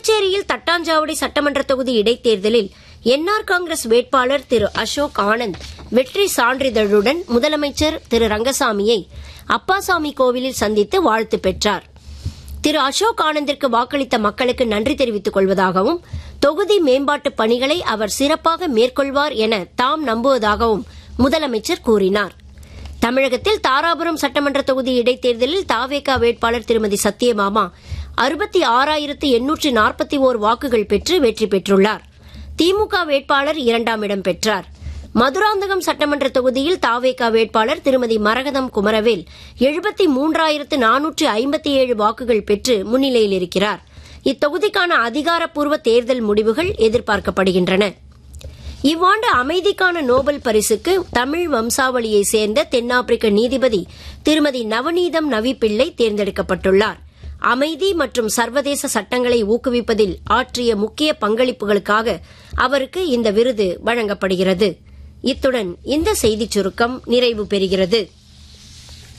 புதுச்சேரியில் தட்டாஞ்சாவடி சட்டமன்ற தொகுதி இடைத்தேர்தலில் என்ஆர் காங்கிரஸ் வேட்பாளர் திரு அசோக் ஆனந்த் வெற்றி சான்றிதழுடன் முதலமைச்சர் திரு ரங்கசாமியை அப்பாசாமி கோவிலில் சந்தித்து வாழ்த்து பெற்றார் திரு அசோக் ஆனந்திற்கு வாக்களித்த மக்களுக்கு நன்றி தெரிவித்துக் கொள்வதாகவும் தொகுதி மேம்பாட்டு பணிகளை அவர் சிறப்பாக மேற்கொள்வார் என தாம் நம்புவதாகவும் முதலமைச்சர் கூறினார் தமிழகத்தில் தாராபுரம் சட்டமன்ற தொகுதி இடைத்தேர்தலில் தாவேகா வேட்பாளர் திருமதி சத்யபாமா அறுபத்தி ஆறாயிரத்து எண்ணூற்று நாற்பத்தி ஓர் வாக்குகள் பெற்று வெற்றி பெற்றுள்ளார் திமுக வேட்பாளர் இரண்டாம் இடம் பெற்றார் மதுராந்தகம் சட்டமன்ற தொகுதியில் தாவேகா வேட்பாளர் திருமதி மரகதம் குமரவேல் எழுபத்தி மூன்றாயிரத்து நானூற்று ஐம்பத்தி ஏழு வாக்குகள் பெற்று முன்னிலையில் இருக்கிறார் இத்தொகுதிக்கான அதிகாரப்பூர்வ தேர்தல் முடிவுகள் எதிர்பார்க்கப்படுகின்றன இவ்வாண்டு அமைதிக்கான நோபல் பரிசுக்கு தமிழ் வம்சாவளியை சேர்ந்த தென்னாப்பிரிக்க நீதிபதி திருமதி நவநீதம் நவிப்பிள்ளை தேர்ந்தெடுக்கப்பட்டுள்ளார் அமைதி மற்றும் சர்வதேச சட்டங்களை ஊக்குவிப்பதில் ஆற்றிய முக்கிய பங்களிப்புகளுக்காக அவருக்கு இந்த விருது வழங்கப்படுகிறது இத்துடன் இந்த செய்திச் சுருக்கம் நிறைவு பெறுகிறது